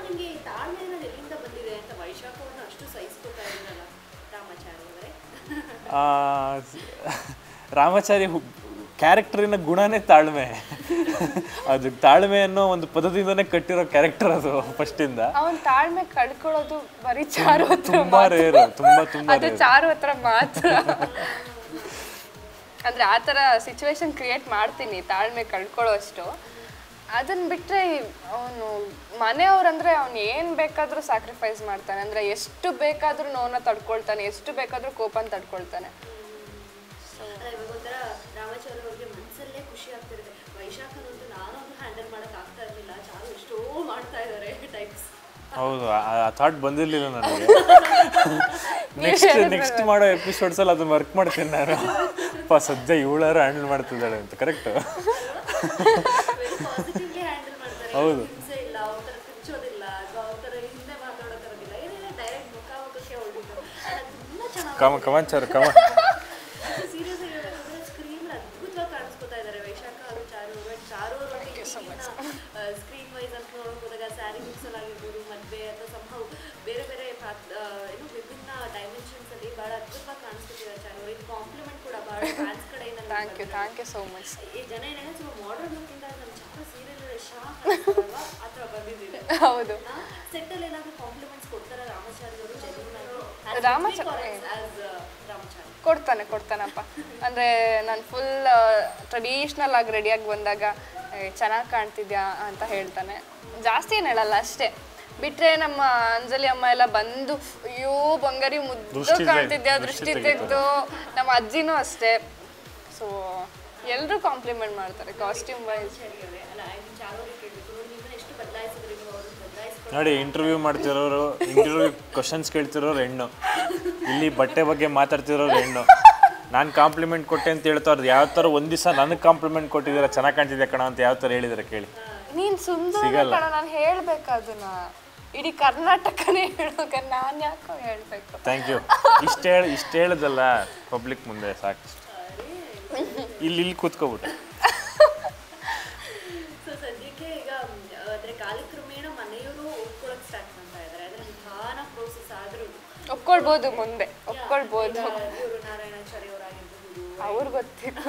ನಿಮಗೆ ಈ ತಾಳ್ಮೆ ಅನ್ನೋದು ಎಲ್ಲಿಂದ ಬಂದಿದೆ ಅಂತ ವೈಶಾಖವನ್ನು ಅಷ್ಟು ಸಹಿಸ್ಕೊತಾ ಇದ್ರಲ್ಲ ರಾಮಾಚಾರ್ಯ ಅವರೇ ಆ, ರಾಮಾಚಾರಿ ಕ್ಯಾರೆಕ್ಟರಿನ ಗುಣನೇ ತಾಳ್ಮೆ ಅದು ತಾಳ್ಮೆ ಅನ್ನೋ ಒಂದು ಪದದಿಂದನೇ ಕಟ್ಟಿರೋ ಕ್ಯಾರೆಕ್ಟರ್ ಅದು ಫಸ್ಟಿಂದ ಅವನ್ ತಾಳ್ಮೆ ಕಳ್ಕೊಳ್ಳೋದು ಬರೀ ಚಾರು ಹತ್ರ ತುಂಬಾ ರೇರು ತುಂಬಾ ತುಂಬಾ ಅದು ಚಾರು ಹತ್ರ ಮಾತ್ರ ಅಂದ್ರೆ ಆ ಥರ ಸಿಚುವೇಶನ್ ಕ್ರಿಯೇಟ್ ಮಾಡ್ತೀನಿ ತಾಳ್ಮೆ ಕಳ್ಕೊಳ್ಳೋ ಅಷ್ಟು ಅದನ್ನ ಬಿಟ್ರೆ ಅವನು ಮನೆಯವ್ರಂದ್ರೆ ಅವ್ನು ಏನ್ ಬೇಕಾದ್ರೂ ಸ್ಯಾಕ್ರಿಫೈಸ್ ಮಾಡ್ತಾನೆ ಅಂದ್ರೆ ಎಷ್ಟು ಬೇಕಾದ್ರೂ ನೋವನ್ನ ತಡ್ಕೊಳ್ತಾನೆ ಎಷ್ಟು ಬೇಕಾದ್ರೂ ಕೋಪನ ತಡ್ಕೊಳ್ತಾನೆ ಅಲ್ಲ ಇವಾಗ ಒಂಥರ ರಾಮಾಚಾರ್ಯ ಅವ್ರಿಗೆ ಮನಸ್ಸಲ್ಲೇ ಖುಷಿ ಆಗ್ತಿರುತ್ತೆ ವೈಶಾಖನಂತೂ ನಾನೊಂದು ಹ್ಯಾಂಡಲ್ ಮಾಡಕ್ ಆಗ್ತಾ ಇರ್ಲಿಲ್ಲ ಚಾರು ಎಷ್ಟೋ ಮಾಡ್ತಾ ಇದ್ದಾರೆ ಟೈಪ್ಸ್ ಹೌದು ಆ ಥಾಟ್ ಬಂದಿರಲಿಲ್ಲ ನನಗೆ ನೆಕ್ಸ್ಟ್ ನೆಕ್ಸ್ಟ್ ಮಾಡೋ ಎಪಿಸೋಡ್ಸ್ ಅಲ್ಲಿ ಅದನ್ನ ವರ್ಕ್ ಮಾಡ್ತೀನಿ ನಾನು ಅಪ್ಪ ಸದ್ಯ ಇವಳಾರು ಹ್ಯಾಂಡಲ್ ಮಾಡ್ತಿದ್ದಾಳೆ ಅಂತ ಕರೆಕ್ಟ್ ಪಾಸಿಟಿವ್ಲಿ ಹ್ಯಾಂಡಲ್ ಮಾಡ್ತಾರೆ ಹೌದು. ಹಿಂಸೆ ಇಲ್ಲ ಅವ್ರ ಥರ ಕಿಚ್ಚೋದಿಲ್ಲ ಅಥವಾ ಅವ್ರ ಥರ ಹಿಂದೆ ಮಾತಾಡೋಕ್ಕಾಗೋದಿಲ್ಲ ಏನಿಲ್ಲ ಡೈರೆಕ್ಟ್ ಮುಖ ಮುಖಕ್ಕೆ ಹೊಳ್ಬಿಟ್ಟು ತುಂಬಾ ಚೆನ್ನಾಗಿ ಕಮ ಕಮಾಚಾರ ಕಮ ಸೀರಿಯಸ್ ಹೇಳ್ಬೇಕಂದ್ರೆ ಸ್ಕ್ರೀನ್ ಅದ್ಭುತವಾಗಿ ಕಾಣಿಸ್ಕೊತಾ ಇದ್ದಾರೆ ವೈಶಾಖ ಹಾಗೂ ಚಾರು ಅವರು ಚಾರು ಅವರು ಸ್ಕ್ರೀನ್ ವೈಸ್ ಅಂತ ನೋಡಕ್ ಹೋದಾಗ ಸ್ಯಾರಿ ಮಿಕ್ಸಲ್ ಆಗಿರ್ಬೋದು ಮದ್ವೆ ಅಥವಾ ಸಂಭವ ಬೇರೆ ಬೇರೆ ಪಾತ್- ಆ, ಏನು ವಿಭಿನ್ನ ಡೈಮೆನ್ಷನ್ಸ್ ಅಲ್ಲಿ ಬಹಳ ಅದ್ಭುತವಾಗಿ ಕಾಣಿಸ್ಕೊತಿದ್ದಾರೆ ಚಾರು ಅವ್ರಿಗೆ ಕಾಂಪ್ಲಿಮೆಂಟ್ ಕೂಡ ಬಹಳ ಫ್ಯಾನ್ಸ್ ಕಡೆಯಿಂದ thank you thank you so much ಈ ಜನ ಏನೇನೋ ಸ್ವಲ್ಪ ಮಾಡರ್ನ್ ಲುಕ್ಕಿಂದ ನಮ್ಮ ಚಾರು ಸೀರಿಯಲ್ ಶಾಕ್ ಆ ಥರ ಬಂದಿದ್ದೀವಿ ಹೌದು ಸೆಟ್ಟಲ್ಲಿ ಏನಾದರೂ ಕಾಂಪ್ಲಿಮೆಂಟ್ಸ್ ಕೊಡ್ತಾರಾ ರಾಮಾಚಾರ್ಯ ಅವರು ಜೆನ್ಯೂನ್ ರಾಮಾಚಾರ್ಯ? ಆಸ್ ರಾಮಾಚಾರ್ಯ ಕೊಡ್ತಾನೆ ಕೊಡ್ತಾನಪ್ಪ ಅಂದರೆ ನಾನು ಫುಲ್ ಟ್ರೆಡಿಷ್ನಲ್ ಆಗಿ ರೆಡಿಯಾಗಿ ಬಂದಾಗ ಚೆನ್ನಾಗಿ ಕಾಣ್ತಿದ್ಯಾ ಅಂತ ಹೇಳ್ತಾನೆ ಜಾಸ್ತಿ ಏನು ಹೇಳಲ್ಲ ಅಷ್ಟೇ ಬಿಟ್ರೆ ನಮ್ಮ ಅಂಜಲಿ ಅಮ್ಮ ಎಲ್ಲ ಬಂದು ಅಯ್ಯೋ ಬಂಗಾರಿ ಮುದ್ದು ದೃಷ್ಟಿ ಕಾಣ್ತಿದ್ಯಾ ದೃಷ್ಟಿ ದೃಷ್ಟಿ ತೆಗೆದು ನಮ್ಮ ಅಜ್ಜಿನೂ ಅಷ್ಟೇ ಸೊ ಎಲ್ಲರೂ ಕಾಂಪ್ಲಿಮೆಂಟ್ ಮಾಡ್ತಾರೆ ಕಾಸ್ಟ್ಯೂಮ್ ವೈಸ್ ಅವರೇ ಅಲ್ಲ ಐ ಮೀನ್ ಚಾರೋರಿಗೆ ಕೇಳಬೇಕು ನೋಡಿ ನಿಮ್ಮನ್ನ ಎಷ್ಟು ಬದಲಾಯಿಸಿದ್ರಿ ನೀವು ಅವ್ರನ್ನ ಬದಲಾಯಿಸ್ಕೊಂಡು ನೋಡಿ ಇಂಟರ್ವ್ಯೂ ಮಾಡ್ತಿರೋರು ಇಂಟರ್ವ್ಯೂ ಕ್ವಶನ್ಸ್ ಕೇಳ್ತಿರೋರು ಹೆಣ್ಣು ಇಲ್ಲಿ ಬಟ್ಟೆ ಬಗ್ಗೆ ಮಾತಾಡ್ತಿರೋರು ಹೆಣ್ಣು ನಾನು ಕಾಂಪ್ಲಿಮೆಂಟ್ ಕೊಟ್ಟೆ ಅಂತ ಹೇಳ್ತಾವ್ರದ್ದು ಯಾವ ಥರ ಒಂದು ದಿವಸ ನನಗೆ ಕಾಂಪ್ಲಿಮೆಂಟ್ ಕೊಟ್ಟಿದ್ದೀರಾ ಚೆನ್ನಾಗಿ ಕಾಣ್ತಿದ್ಯಾ ಕಣ ಅಂತ ಯಾವ ಥರ ಹೇಳಿದಾರೆ ಕೇಳಿ ನೀನು ಸುಂದರ ಸಿಗಲ್ಲ. ಕಣ ನಾನು ಹೇಳ್ಬೇಕು ಅದನ್ನ ಇಡೀ ಕರ್ನಾಟಕನೇ ಹೇಳೋಕೆ ನಾನು ಯಾಕೋ ಹೇಳ್ಬೇಕು ಥ್ಯಾಂಕ್ ಯು ಇಷ್ಟು ಹೇಳಿ ಇಷ್ಟು ಹೇಳೋದಲ್ಲ ಪಬ್ಲಿಕ್ ಮುಂದೆ ಸಾಕು ಇಲ್ಲಿ ಇಲ್ಲಿ ಕೂತ್ಕೊಬಿಟ್ಟೆ ಸೊ ಸದ್ಯಕ್ಕೆ ಈಗ ಮ್, ಅಂದ್ರೆ ಕಾಲಕ್ರಮೇಣ ಮನೆಯವರು ಒಪ್ಕೊಳಕ್ ಸ್ಟಾರ್ಟ್ ಮಾಡ್ತಾ ಇದ್ದಾರೆ ಅಂದ್ರೆ ನಿಧಾನ ಪ್ರೋಸೆಸ್ ಆದ್ರೂ ಒಪ್ಕೊಳ್ಬೋದು ಮುಂದೆ ಒಪ್ಕೊಳ್ಬೋದು ಇವರು ನಾರಾಯಣಾಚಾರ್ಯ ಅವರಾಗಿರ್ಬಹುದು ಅವ್ರು ಗೊತ್ತಿಲ್ಲ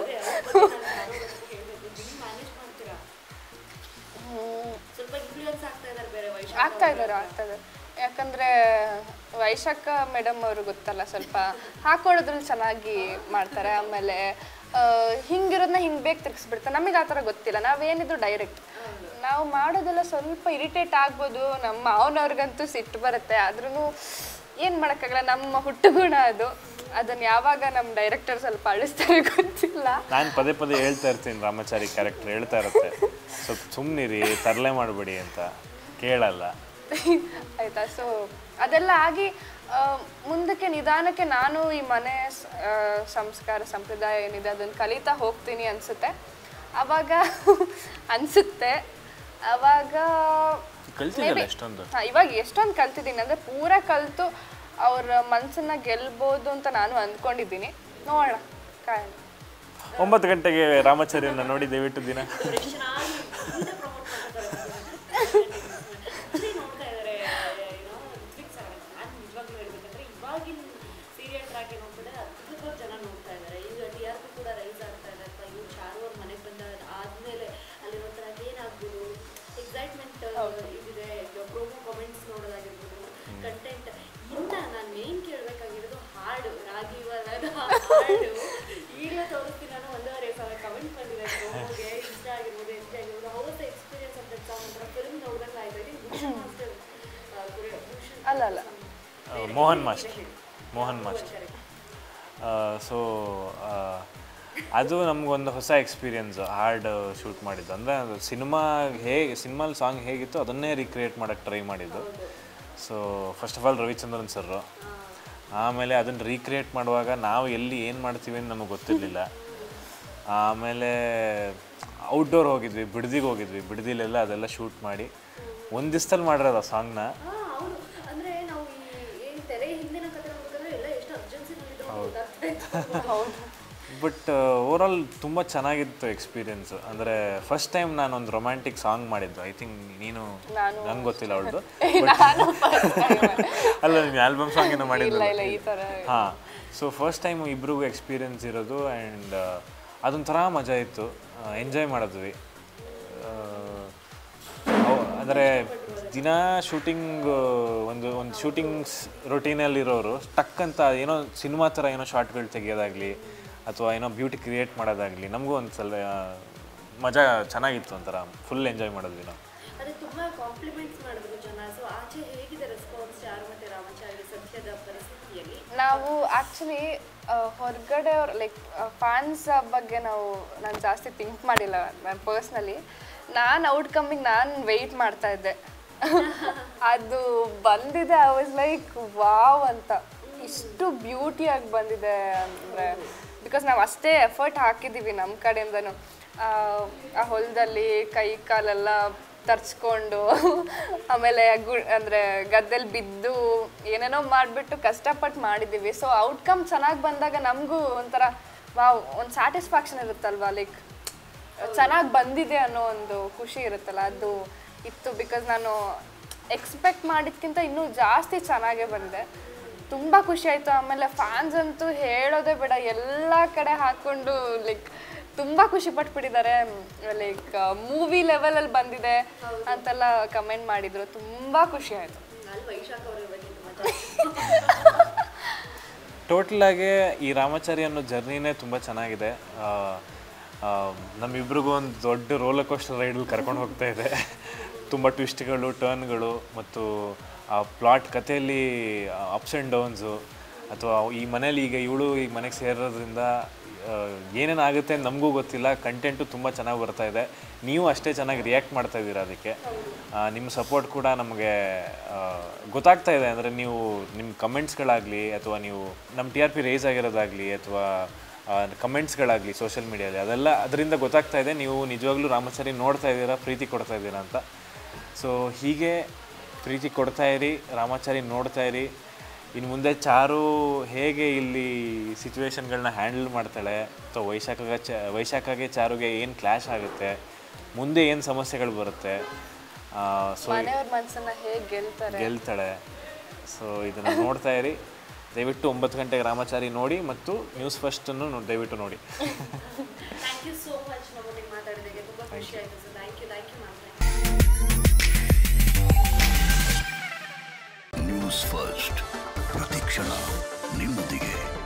ಮ್ಯಾನೇಜ್ ಮಾಡ್ತೀರಾ ಸ್ವಲ್ಪ ಇನ್ಫ್ಲೂಯೆನ್ಸ್ ಆಗ್ತಾ ಇದ್ದಾರೆ ಬೇರೆ ವೈಶಾಖ ಆಗ್ತಾ ಇದ್ದಾರೆ ಆಗ್ತಾ ಇದ್ದಾರೆ ಯಾಕಂದ್ರೆ ವೈಶಾಖ ಮೇಡಮ್ ಅವರು ಗೊತ್ತಲ್ಲ ಸ್ವಲ್ಪ ಹಾಕೊಳ್ಳೋದ್ರಲ್ಲಿ ಚೆನ್ನಾಗಿ ಮಾಡ್ತಾರೆ ಆಮೇಲೆ ಆ, ಹಿಂಗಿರೋದನ್ನ ಹಿಂಗೆ ಬೇಗ ತಿರ್ಗಿಸ್ಬಿಡ್ತಾರೆ ನಮಗೆ ಆ ಥರ ಗೊತ್ತಿಲ್ಲ ನಾವೇನಿದ್ರು ಡೈರೆಕ್ಟ್ ನಾವು ಮಾಡೋದೆಲ್ಲ ಸ್ವಲ್ಪ ಇರಿಟೇಟ್ ಆಗ್ಬೋದು ನಮ್ಮ ಮಾವನವ್ರಿಗಂತೂ ಸಿಟ್ಟು ಬರುತ್ತೆ ಆದ್ರೂ ಏನು ಮಾಡೋಕ್ಕಾಗಲ್ಲ ನಮ್ಮ ಹುಟ್ಟುಗುಣ ಅದು ಅದನ್ನು ಯಾವಾಗ ನಮ್ಮ ಡೈರೆಕ್ಟರ್ ಸ್ವಲ್ಪ ಅಳಿಸ್ತಾರೆ ಗೊತ್ತಿಲ್ಲ ನಾನು ಪದೇ ಪದೇ ಹೇಳ್ತಾ ಇರ್ತೀನಿ ರಾಮಾಚಾರಿ ಕ್ಯಾರೆಕ್ಟರ್ ಹೇಳ್ತಾ ಇರುತ್ತೆ ಸ್ವಲ್ಪ ಸುಮ್ಮನಿರಿ ತರಲೆ ಮಾಡಬೇಡಿ ಅಂತ ಕೇಳಲ್ಲ ಆಯ್ತಾ ಸೊ ಅದೆಲ್ಲ ಆಗಿ ಆ, ಮುಂದಕ್ಕೆ ನಿಧಾನಕ್ಕೆ ನಾನು ಈ ಮನೆ ಸ- ಆ, ಸಂಸ್ಕಾರ ಸಂಪ್ರದಾಯ ಏನಿದೆ ಅದನ್ನು ಕಲಿತಾ ಹೋಗ್ತೀನಿ ಅನ್ಸುತ್ತೆ ಅವಾಗ ಅನ್ಸುತ್ತೆ ಅವಾಗ ಕಲ್ತಿದ್ದಲ್ಲ ಎಷ್ಟೊಂದು ಹಾ, ಇವಾಗ ಎಷ್ಟೊಂದು ಕಲ್ತಿದ್ದೀನಿ ಅಂದರೆ ಪೂರ ಕಲಿತು ಅವ್ರ ಮನಸ್ಸನ್ನ ಗೆಲ್ಬೋದು ಅಂತ ನಾನು ಅಂದ್ಕೊಂಡಿದ್ದೀನಿ ನೋಡೋಣ ಕಾಯೋಣ ಒಂಬತ್ತು ಗಂಟೆಗೆ ರಾಮಾಚಾರ್ಯನ ನೋಡಿ ದಯವಿಟ್ಟು ದಿನ ಚೆನ್ನಾಗಿ ಪ್ರಮೋಟ್ ನೋಡ್ತಾ ಇದ್ದಾರೆ ಏನೋ ರಿತ್ವಿಕ್ ಸರ್ ನಾನು ನಿಜವಾಗ್ಲೂ ಹೇಳ್ಬೇಕಂದ್ರೆ ಇವಾಗಿನ ಸೀರಿಯಲ್ ಟ್ರ್ಯಾಕ್ ನೋಡ್ಬಿಟ್ಟೆ ಅದ್ಭುತವಾಗಿ ಜನ ನೋಡ್ತಾ ಇದ್ದಾರೆ ಈಗ ಟಿ ಆರ್ ಪಿ ಕೂಡ ರೈಸ್ ಆಗ್ತಾ ಇದೆ ಅಥವಾ ಇವ್ರು ಚಾರು ಅವ್ರ ಮನೆಗೆ ಬಂದ ಆದ್ಮೇಲೆ ಅಲ್ಲಿರೋ ಥರ ಏನಾಗ್ಬೋದು ಎಕ್ಸೈಟ್ಮೆಂಟ್ ಇದಿದೆ ಪ್ರೋಮೋ ಕಾಮೆಂಟ್ಸ್ ನೋಡೋದಾಗಿರ್ಬೋದು ಕಂಟೆಂಟ್ ಇನ್ನ ನಾನು ಮೇನ್ ಕೇಳಬೇಕಾಗಿರೋದು ಹಾಡು ರಾಗಿ ವರದ ಹಾಡು ಈಗಲೇ ತೋರಿಸ್ತೀನಿ ನಾನು ಒಂದೂವರೆ ಸಾವಿರ ಕಮೆಂಟ್ ಬಂದಿದೆ ಪ್ರೋಮೋಗೆ ಇಷ್ಟ ಆಗಿರ್ಬೋದು ಇಷ್ಟ ಆಗಿರ್ಬೋದು house experience of that song ಒಂಥರ ಫಿಲ್ಮ್ ನೋಡ್ದಂಗೆ ಆಯ್ತು ಐ ಭೂಷಣ್ ಮಾಸ್ಟರ್ ಭೂಷಣ್ ಅಲ್ಲ ಅಲ್ಲ ಆ, Mohan master Mohan master so ಅದು ನಮಗೊಂದು ಹೊಸ ಎಕ್ಸ್ಪೀರಿಯನ್ಸ್ ಹಾರ್ಡ್ ಶೂಟ್ ಮಾಡಿದ್ದು ಅಂದರೆ ಸಿನಿಮಾ ಹೇಗೆ ಸಿನಿಮಾಲ್ ಸಾಂಗ್ ಹೇಗಿತ್ತು ಅದನ್ನೇ ರೀಕ್ರಿಯೇಟ್ ಮಾಡೋಕ್ಕೆ ಟ್ರೈ ಮಾಡಿದ್ದು so first of all Ravichandran sir ಆಮೇಲೆ ಅದನ್ನು ರೀಕ್ರಿಯೇಟ್ ಮಾಡುವಾಗ ನಾವು ಎಲ್ಲಿ ಏನು ಮಾಡ್ತೀವಿ ಅಂತ ನಮಗೆ ಗೊತ್ತಿರಲಿಲ್ಲ ಆಮೇಲೆ ಔಟ್ಡೋರ್ ಹೋಗಿದ್ವಿ ಬಿಡ್ದಿಗೆ ಹೋಗಿದ್ವಿ ಬಿಡ್ದಿಲೆಲ್ಲ ಅದೆಲ್ಲ ಶೂಟ್ ಮಾಡಿ ಒಂದು ದಿವಸದಲ್ಲಿ ಮಾಡಿರೋದು ಆ ಸಾಂಗ್ನ ಹಾ ಹೌದು ಅಂದ್ರೆ ನಾವು ಈ ಏನ್ ತೆರೆ ಹಿಂದಿನ ಕತೆ ನೋಡ್ಬೇಕಂದ್ರೆ ಎಲ್ಲ ಎಷ್ಟು ಅರ್ಜೆನ್ಸಿನಲ್ಲಿದ್ರು ಗೊತ್ತಾಗ್ತಾ ಇತ್ತು ಹೌದು ಬಟ್ ಓವರಾಲ್ ತುಂಬ ಚೆನ್ನಾಗಿತ್ತು ಎಕ್ಸ್ಪೀರಿಯನ್ಸ್ ಅಂದರೆ ಫಸ್ಟ್ ಟೈಮ್ ನಾನು ಒಂದು ರೊಮ್ಯಾಂಟಿಕ್ ಸಾಂಗ್ ಮಾಡಿದ್ದು ಐ ಥಿಂಕ್ ನೀನು ನಾನು ನಂಗೆ ಗೊತ್ತಿಲ್ಲ ಅವಳದು ನಾನು first time. ಅಲ್ಲ ನೀನು ಆಲ್ಬಮ್ ಸಾಂಗ್ ಏನೋ ಇಲ್ಲ ಮಾಡಿದ್ದೆ ಇಲ್ಲ ಈ ಥರ ಹಾಂ ಸೊ ಫಸ್ಟ್ ಟೈಮ್ ಇಬ್ರಿಗೂ ಎಕ್ಸ್ಪೀರಿಯನ್ಸ್ ಇರೋದು ಆ್ಯಂಡ್ ಅದೊಂಥರ ಮಜಾ ಇತ್ತು ಎಂಜಾಯ್ ಮಾಡಿದ್ವಿ ಅಂದರೆ ದಿನ ಶೂಟಿಂಗ್ ಒಂದು ಒಂದು ಶೂಟಿಂಗ್ಸ್ ರೊಟೀನಲ್ಲಿರೋರು ಟಕ್ ಅಂತ ಏನೋ ಸಿನಿಮಾ ಥರ ಏನೋ ಶಾರ್ಟ್ಗಳು ತೆಗಿಯೋದಾಗಲಿ ಅಥವಾ ಏನೋ ಬ್ಯೂಟಿ ಕ್ರಿಯೇಟ್ ಮಾಡೋದಾಗಲಿ ನಮಗೂ ಒಂದು ಸ್ವಲ್ಪ ಆ, ಮಜಾ ಚೆನ್ನಾಗಿತ್ತು ಒಂಥರ ಫುಲ್ ಎಂಜಾಯ್ ಮಾಡಿದ್ವಿ ನಾವು ಅದೇ ತುಂಬಾ ಕಾಂಪ್ಲಿಮೆಂಟ್ಸ್ ಮಾಡಿದ್ರು ಜನ ಸೊ ಆಚೆ ಹೇಗಿದೆ ರೆಸ್ಪಾನ್ಸ್ ಚಾರು ಮತ್ತೆ ರಾಮಾಚಾರ್ಯ ಸದ್ಯದ ಪರಿಸ್ಥಿತಿಯಲ್ಲಿ ನಾವು ಆ್ಯಕ್ಚುಲಿ ಹೊರಗಡೆ ಅವ್ರ ಲೈಕ್ ಫ್ಯಾನ್ಸ್ ಬಗ್ಗೆ ನಾವು ನಾನು ಜಾಸ್ತಿ ಥಿಂಕ್ ಮಾಡಿಲ್ಲ ನಾನು ಪರ್ಸ್ನಲಿ ನಾನು ಔಟ್ಕಮ್ಮಿಗೆ ನಾನು ವೆಯ್ಟ್ ಮಾಡ್ತಾ ಇದ್ದೆ ಅದು ಬಂದಿದೆ ಐ ವಾಸ್ ಲೈಕ್ ವಾವ್ ಅಂತ ಇಷ್ಟು ಬ್ಯೂಟಿಯಾಗಿ ಬಂದಿದೆ ಅಂದರೆ ಬಿಕಾಸ್ ನಾವು ಅಷ್ಟೇ ಎಫರ್ಟ್ ಹಾಕಿದ್ದೀವಿ ನಮ್ಮ ಕಡೆಯಿಂದನೂ ಆ, ಆ ಹೊಲದಲ್ಲಿ ಕೈ ಕಾಲೆಲ್ಲ ತರ್ಚ್ಕೊಂಡು ಆಮೇಲೆ ಗು ಅಂದರೆ ಗದ್ದೆಲಿ ಬಿದ್ದು ಏನೇನೋ ಮಾಡಿಬಿಟ್ಟು ಕಷ್ಟಪಟ್ಟು ಮಾಡಿದ್ದೀವಿ ಸೊ ಔಟ್ಕಮ್ ಚೆನ್ನಾಗಿ ಬಂದಾಗ ನಮಗೂ ಒಂಥರ ವಾವ್ ಒಂದು ಸ್ಯಾಟಿಸ್ಫ್ಯಾಕ್ಷನ್ ಇರುತ್ತಲ್ವಾ ಲೈಕ್ ಚೆನ್ನಾಗಿ ಬಂದಿದೆ ಅನ್ನೋ ಒಂದು ಖುಷಿ ಇರುತ್ತಲ್ಲ ಅದು ಇತ್ತು ಬಿಕಾಸ್ ನಾನು ಎಕ್ಸ್ಪೆಕ್ಟ್ ಮಾಡಿದ್ಕಿಂತ ಇನ್ನೂ ಜಾಸ್ತಿ ಚೆನ್ನಾಗೇ ಬಂದೆ ತುಂಬ ಖುಷಿ ಆಯಿತು ಆಮೇಲೆ ಫ್ಯಾನ್ಸ್ ಅಂತೂ ಹೇಳೋದೇ ಬೇಡ ಎಲ್ಲ ಕಡೆ ಹಾಕ್ಕೊಂಡು ಲೈಕ್ ತುಂಬ ಖುಷಿ ಪಟ್ಬಿಟ್ಟಿದ್ದಾರೆ ಲೈಕ್ ಮೂವಿ ಲೆವೆಲಲ್ಲಿ ಬಂದಿದೆ ಅಂತೆಲ್ಲ ಕಮೆಂಟ್ ಮಾಡಿದರು ತುಂಬ ಖುಷಿ ಆಯಿತು ಅಲ್ಲಿ ವೈಶಾಖ್ ಅವ್ರ ಬಗ್ಗೆ ತುಂಬಾ ಟೋಟಲಾಗಿ ಈ ರಾಮಾಚಾರಿ ಅನ್ನೋ ಜರ್ನಿನೇ ತುಂಬ ಚೆನ್ನಾಗಿದೆ ಆ, ಆ, ನಮ್ಮಿಬ್ರಿಗೂ ಒಂದು ದೊಡ್ಡ ರೋಲರ್ ಕೋಸ್ಟರ್ ರೈಡಲ್ಲಿ ಕರ್ಕೊಂಡು ಹೋಗ್ತಾ ಇದೆ ತುಂಬ ಟ್ವಿಸ್ಟ್ಗಳು ಟರ್ನ್ಗಳು ಮತ್ತು ಆ ಪ್ಲಾಟ್ ಕಥೆಯಲ್ಲಿ ಅಪ್ಸ್ ಆ್ಯಂಡ್ ಡೌನ್ಸು ಅಥವಾ ಈ ಮನೇಲಿ ಈಗ ಇವಳು ಈ ಮನೆಗೆ ಸೇರೋದ್ರಿಂದ ಏನೇನು ಆಗುತ್ತೆ ಅಂತ ನಮಗೂ ಗೊತ್ತಿಲ್ಲ ಕಂಟೆಂಟು ತುಂಬ ಚೆನ್ನಾಗಿ ಬರ್ತಾ ಇದೆ ನೀವು ಅಷ್ಟೇ ಚೆನ್ನಾಗಿ ರಿಯಾಕ್ಟ್ ಮಾಡ್ತಾ ಇದ್ದೀರಾ ಅದಕ್ಕೆ ಆ, ನಿಮ್ಮ ಸಪೋರ್ಟ್ ಕೂಡ ನಮಗೆ ಆ, ಗೊತ್ತಾಗ್ತಾ ಇದೆ ಅಂದರೆ ನೀವು ನಿಮ್ಮ ಕಮೆಂಟ್ಸ್ಗಳಾಗಲಿ ಅಥವಾ ನೀವು ನಮ್ಮ ಟಿ ಆರ್ ಪಿ ರೇಸ್ ಆಗಿರೋದಾಗಲಿ ಅಥವಾ ಕಮೆಂಟ್ಸ್ಗಳಾಗಲಿ ಸೋಷಿಯಲ್ ಮೀಡಿಯಲ್ಲಿ ಅದೆಲ್ಲ ಅದರಿಂದ ಗೊತ್ತಾಗ್ತಾ ಇದೆ ನೀವು ನಿಜವಾಗ್ಲೂ ರಾಮಾಚಾರಿ ನೋಡ್ತಾ ಇದ್ದೀರಾ ಪ್ರೀತಿ ಕೊಡ್ತಾ ಇದ್ದೀರಾ ಅಂತ ಸೊ ಹೀಗೆ ಪ್ರೀತಿ ಕೊಡ್ತಾ ಇರಿ ರಾಮಾಚಾರಿ ನೋಡ್ತಾ ಇರಿ ಇನ್ನು ಮುಂದೆ ಚಾರು ಹೇಗೆ ಇಲ್ಲಿ ಸಿಚುವೇಶನ್ಗಳನ್ನ ಹ್ಯಾಂಡಲ್ ಮಾಡ್ತಾಳೆ ಅಥವಾ ವೈಶಾಖಗ ಚ ವೈಶಾಖಗೆ ಚಾರುಗೆ ಏನು ಕ್ಲಾಶ್ ಆಗುತ್ತೆ ಮುಂದೆ ಏನು ಸಮಸ್ಯೆಗಳು ಬರುತ್ತೆ ಸೊ ಮನೆಯವ್ರ ಮನಸ್ಸನ್ನ ಹೇಗೆ ಗೆಲ್ತಾರೆ ಗೆಲ್ತಾಳೆ ಸೊ ಇದನ್ನು ನೋಡ್ತಾ ಇರಿ ದಯವಿಟ್ಟು ಒಂಬತ್ತು ಗಂಟೆಗೆ ರಾಮಾಚಾರಿ ನೋಡಿ ಮತ್ತು ನ್ಯೂಸ್ ಫಸ್ಟನ್ನು ದಯವಿಟ್ಟು ನೋಡಿ ಥ್ಯಾಂಕ್ ಯು ಸೋ ಮಚ್ ನಮ್ಮೊಟ್ಟಿಗೆ ಮಾತಾಡಿದಾಗೆ ತುಂಬಾ ಖುಷಿ ಆಯ್ತು sir thank you thank you ma'am news first ಪ್ರತಿಕ್ಷಣ ನಿಮ್ಮೊಂದಿಗೆ